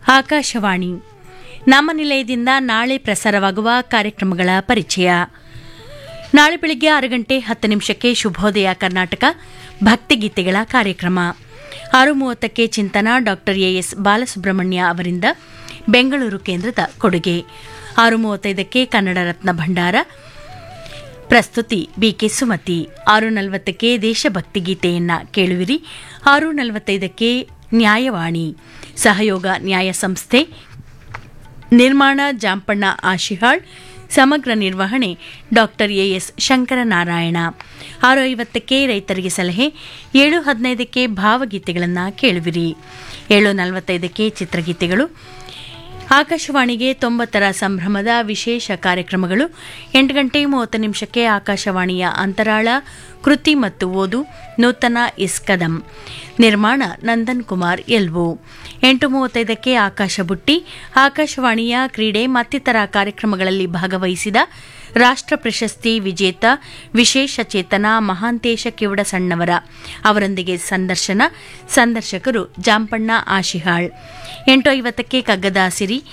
ಆಕಾಶವಾಣಿ ನಮ್ಮ ನಿಲಯದಿಂದ ನಾಳೆ ಪ್ರಸಾರವಾಗುವ ಕಾರ್ಯಕ್ರಮಗಳ ಪರಿಚಯ ನಾಳೆ ಬೆಳಿಗ್ಗೆ ಆರು ಗಂಟೆ ಹತ್ತು ನಿಮಿಷಕ್ಕೆ ಶುಭೋದಯ ಕರ್ನಾಟಕ ಭಕ್ತಿಗೀತೆಗಳ ಕಾರ್ಯಕ್ರಮ ಆರು ಮೂವತ್ತಕ್ಕೆ ಚಿಂತನ ಡಾಕ್ಟರ್ ಎಎಸ್ ಬಾಲಸುಬ್ರಹ್ಮಣ್ಯ ಅವರಿಂದ ಬೆಂಗಳೂರು ಕೇಂದ್ರದ ಕೊಡುಗೆ ಆರು ಮೂವತ್ತೈದಕ್ಕೆ ಕನ್ನಡ ರತ್ನ ಭಂಡಾರ ಪ್ರಸ್ತುತಿ ಬಿಕೆ ಸುಮತಿ ಆರು ನಲವತ್ತಕ್ಕೆ ದೇಶಭಕ್ತಿ ಗೀತೆಯನ್ನ ಕೇಳುವಿರಿ ಆರು ನಲವತ್ತೈದಕ್ಕೆ ನ್ಯಾಯವಾಣಿ ಸಹಯೋಗ ನ್ಯಾಯ ಸಂಸ್ಥೆ ನಿರ್ಮಾಣ ಜಾಂಪಣ್ಣ ಆಶಿಹಾಳ್ ಸಮಗ್ರ ನಿರ್ವಹಣೆ ಡಾಕ್ಟರ್ ಎಎಸ್ ಶಂಕರನಾರಾಯಣ ಆರು ಐವತ್ತಕ್ಕೆ ರೈತರಿಗೆ ಸಲಹೆ ಏಳು ಹದಿನೈದಕ್ಕೆ ಭಾವಗೀತೆಗಳನ್ನು ಕೇಳುವಿರಿ ಏಳು ನಲವತ್ತೈದಕ್ಕೆ ಚಿತ್ರಗೀತೆಗಳು ಆಕಾಶವಾಣಿಗೆ ತೊಂಬತ್ತರ ಸಂಭ್ರಮದ ವಿಶೇಷ ಕಾರ್ಯಕ್ರಮಗಳು ಎಂಟು ಗಂಟೆ ಮೂವತ್ತು ನಿಮಿಷಕ್ಕೆ ಆಕಾಶವಾಣಿಯ ಅಂತರಾಳ ಕೃತಿ ಮತ್ತು ಓದು ನೂತನ ಇಸ್ಕದಂ ನಿರ್ಮಾಣ ನಂದನ್ ಕುಮಾರ್ ಎಲ್ವು ಎಂಟು ಮೂವತ್ತೈದಕ್ಕೆ ಆಕಾಶ ಬುಟ್ಟಿ ಆಕಾಶವಾಣಿಯ ಕ್ರೀಡೆ ಮತ್ತಿತರ ಕಾರ್ಯಕ್ರಮಗಳಲ್ಲಿ ಭಾಗವಹಿಸಿದ ರಾಷ್ಟ್ರ ಪ್ರಶಸ್ತಿ ವಿಜೇತ ವಿಶೇಷ ಚೇತನ ಮಹಾಂತೇಶ ಕಿವಡಸಣ್ಣವರ ಅವರೊಂದಿಗೆ ಸಂದರ್ಶನ ಸಂದರ್ಶಕರು ಜಾಂಪಣ್ಣ ಆಶಿಹಾಳ್ ಎಂಟು ಐವತ್ತಕ್ಕೆ ಕಗ್ಗದ ಸಿರಿ